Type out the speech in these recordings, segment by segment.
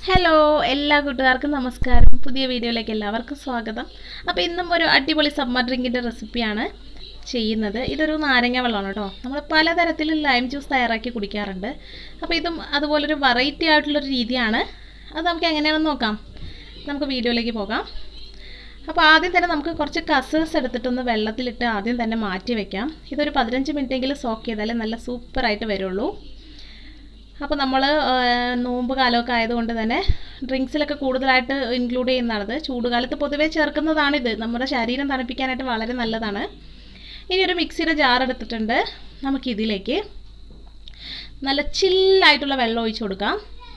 hello എല്ലാ കൂട്ടുകാർക്കും നമസ്കാരം പുതിയ വീഡിയോയിലേക്ക് എല്ലാവർക്കും സ്വാഗതം അപ്പോൾ ഇന്നും ഒരു അടിപൊളി സമ്മർ ഡ്രിങ്കിൻ്റെ റെസിപ്പിയാണ് ചെയ്യുന്നത് ഇതൊരു നാരങ്ങ വെള്ളമാണ് കേട്ടോ നമ്മൾ പലതരത്തിൽ ലൈം ജ്യൂസ് തയ്യാറാക്കി കുടിക്കാറുണ്ട് അപ്പോൾ ഇതും അതുപോലൊരു വെറൈറ്റി ആയിട്ടുള്ളൊരു രീതിയാണ് അത് നമുക്ക് എങ്ങനെയാണെന്ന് നോക്കാം നമുക്ക് വീഡിയോയിലേക്ക് പോകാം അപ്പോൾ ആദ്യം തന്നെ നമുക്ക് കുറച്ച് കസേഴ്സ് എടുത്തിട്ടൊന്ന് വെള്ളത്തിലിട്ട് ആദ്യം തന്നെ മാറ്റി വെക്കാം ഇതൊരു പതിനഞ്ച് മിനിറ്റെങ്കിലും സോക്ക് ചെയ്താലേ നല്ല സൂപ്പറായിട്ട് വരുള്ളൂ അപ്പോൾ നമ്മൾ നോമ്പ് കാലമൊക്കെ ആയതുകൊണ്ട് തന്നെ ഡ്രിങ്ക്സിലൊക്കെ കൂടുതലായിട്ട് ഇൻക്ലൂഡ് ചെയ്യുന്നതാണത് ചൂടുകാലത്ത് പൊതുവേ ചേർക്കുന്നതാണിത് നമ്മുടെ ശരീരം തണുപ്പിക്കാനായിട്ട് വളരെ നല്ലതാണ് ഇനി ഒരു മിക്സിയുടെ ജാർ എടുത്തിട്ടുണ്ട് നമുക്കിതിലേക്ക് നല്ല ചില്ലായിട്ടുള്ള വെള്ളം ഒഴിച്ചു കൊടുക്കാം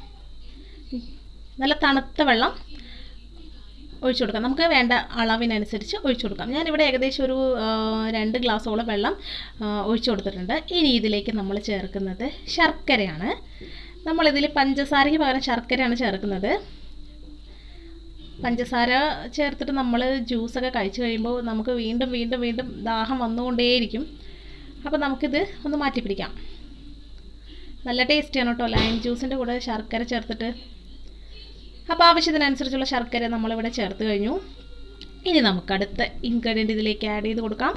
നല്ല തണുത്ത വെള്ളം ഒഴിച്ചു കൊടുക്കാം നമുക്ക് വേണ്ട അളവിനനുസരിച്ച് ഒഴിച്ചു കൊടുക്കാം ഞാനിവിടെ ഏകദേശം ഒരു ആ, രണ്ട് ഗ്ലാസ്സോളം വെള്ളം ആ, ഒഴിച്ചു കൊടുത്തിട്ടുണ്ട് ഇനി ഇതിലേക്ക് നമ്മൾ ചേർക്കുന്നത് ശർക്കരയാണ് നമ്മളിതിൽ പഞ്ചസാരയ്ക്ക് പകരം ശർക്കരയാണ് ചേർക്കുന്നത് പഞ്ചസാര ചേർത്തിട്ട് നമ്മൾ ജ്യൂസൊക്കെ കഴിച്ചു കഴിയുമ്പോൾ നമുക്ക് വീണ്ടും വീണ്ടും വീണ്ടും ദാഹം വന്നുകൊണ്ടേയിരിക്കും അപ്പോൾ നമുക്കിത് ഒന്ന് മാറ്റി പിടിക്കാം നല്ല ടേസ്റ്റിയാണ് കേട്ടോ ലൈം ജ്യൂസിൻ്റെ കൂടെ ശർക്കര ചേർത്തിട്ട് അപ്പോൾ ആവശ്യത്തിനനുസരിച്ചുള്ള ശർക്കര നമ്മളിവിടെ ചേർത്ത് കഴിഞ്ഞു ഇനി നമുക്ക് അടുത്ത ഇൻഗ്രീഡിയൻ്റ് ഇതിലേക്ക് ആഡ് ചെയ്ത് കൊടുക്കാം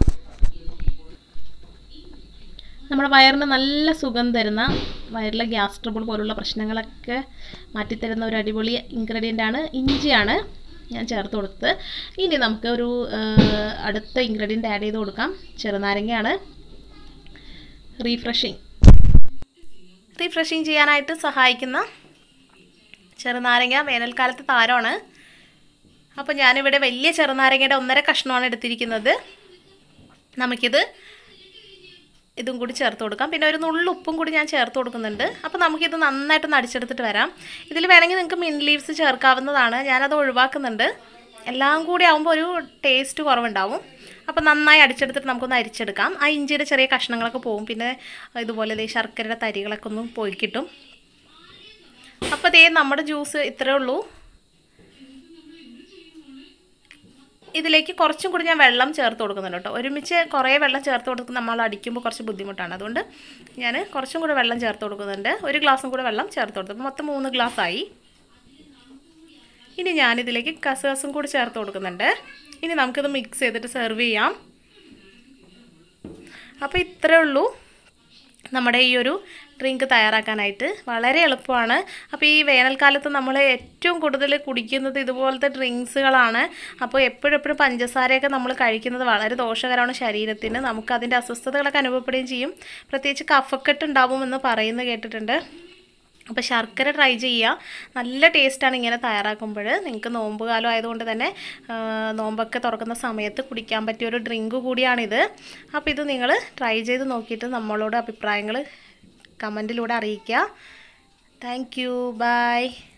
നമ്മുടെ വയറിന് നല്ല സുഖം തരുന്ന വയറിലെ ഗ്യാസ് ട്രബിൾ പോലുള്ള പ്രശ്നങ്ങളൊക്കെ മാറ്റിത്തരുന്ന ഒരു അടിപൊളി ഇൻഗ്രീഡിയൻ്റ് ആണ് ഇഞ്ചിയാണ് ഞാൻ ചേർത്ത് കൊടുത്തത് ഇനി നമുക്ക് ഒരു ആ, അടുത്ത ഇൻഗ്രീഡിയൻ്റ് ആഡ് ചെയ്ത് കൊടുക്കാം ചെറുനാരങ്ങയാണ് റീഫ്രഷിങ് റീഫ്രഷിങ് ചെയ്യാനായിട്ട് സഹായിക്കുന്ന ചെറുനാരങ്ങ വേനൽക്കാലത്ത് താരമാണ് അപ്പോൾ ഞാനിവിടെ വലിയ ചെറുനാരങ്ങയുടെ ഒന്നര കഷ്ണമാണ് എടുത്തിരിക്കുന്നത് നമുക്കിത് ഇതും കൂടി ചേർത്ത് കൊടുക്കാം പിന്നെ ഒരു നുള്ളു ഉപ്പും കൂടി ഞാൻ ചേർത്ത് കൊടുക്കുന്നുണ്ട് അപ്പോൾ നമുക്കിത് നന്നായിട്ടൊന്ന് അടിച്ചെടുത്തിട്ട് വരാം ഇതിൽ വേണമെങ്കിൽ നിങ്ങൾക്ക് മിൻ ലീവ്സ് ചേർക്കാവുന്നതാണ് ഞാനത് ഒഴിവാക്കുന്നുണ്ട് എല്ലാം കൂടി ആകുമ്പോൾ ഒരു ടേസ്റ്റ് കുറവുണ്ടാവും അപ്പോൾ നന്നായി അടിച്ചെടുത്തിട്ട് നമുക്കൊന്ന് അരിച്ചെടുക്കാം ആ ഇഞ്ചിയുടെ ചെറിയ കഷ്ണങ്ങളൊക്കെ പോകും പിന്നെ ഇതുപോലെ ദേ ശർക്കരയുടെ തരികളൊക്കെ ഒന്ന് പോയി കിട്ടും അപ്പോൾ ദേ നമ്മുടെ ജ്യൂസ് ഇത്രയേ ഉള്ളൂ ഇതിലേക്ക് കുറച്ചും കൂടി ഞാൻ വെള്ളം ചേർത്ത് കൊടുക്കുന്നുണ്ട് കേട്ടോ ഒരുമിച്ച് കുറേ വെള്ളം ചേർത്ത് കൊടുത്ത് നമ്മൾ അടിക്കുമ്പോൾ കുറച്ച് ബുദ്ധിമുട്ടാണ് അതുകൊണ്ട് ഞാൻ കുറച്ചും കൂടി വെള്ളം ചേർത്ത് കൊടുക്കുന്നുണ്ട് ഒരു ഗ്ലാസും കൂടെ വെള്ളം ചേർത്ത് കൊടുത്തു മൊത്തം മൂന്ന് ഗ്ലാസ് ആയി ഇനി ഞാനിതിലേക്ക് കസകസും കൂടി ചേർത്ത് കൊടുക്കുന്നുണ്ട് ഇനി നമുക്കിത് മിക്സ് ചെയ്തിട്ട് സെർവ് ചെയ്യാം അപ്പോൾ ഇത്രയേ ഉള്ളൂ നമ്മുടെ ഈ ഒരു ഡ്രിങ്ക് തയ്യാറാക്കാനായിട്ട് വളരെ എളുപ്പമാണ് അപ്പോൾ ഈ വേനൽക്കാലത്ത് നമ്മൾ ഏറ്റവും കൂടുതൽ കുടിക്കുന്നത് ഇതുപോലത്തെ ഡ്രിങ്ക്സുകളാണ് അപ്പോൾ എപ്പോഴെപ്പോഴും പഞ്ചസാരയൊക്കെ നമ്മൾ കഴിക്കുന്നത് വളരെ ദോഷകരമാണ് ശരീരത്തിന് നമുക്ക് അതിൻ്റെ അസ്വസ്ഥതകളൊക്കെ അനുഭവപ്പെടുകയും ചെയ്യും പ്രത്യേകിച്ച് കഫക്കെട്ട് ഉണ്ടാവുമെന്ന് പറയുന്നത് കേട്ടിട്ടുണ്ട് അപ്പോൾ ശർക്കര ട്രൈ ചെയ്യുക നല്ല ടേസ്റ്റാണ് ഇങ്ങനെ തയ്യാറാക്കുമ്പോൾ നിങ്ങൾക്ക് നോമ്പ് കാലം ആയതുകൊണ്ട് തന്നെ ആ, നോമ്പൊക്കെ തുറക്കുന്ന സമയത്ത് കുടിക്കാൻ പറ്റിയ ഒരു ഡ്രിങ്ക് കൂടിയാണിത് അപ്പോൾ ഇത് നിങ്ങൾ ട്രൈ ചെയ്ത് നോക്കിയിട്ട് നമ്മളോട് അഭിപ്രായങ്ങൾ കമൻറ്റിലൂടെ അറിയിക്കുക താങ്ക് യു ബൈ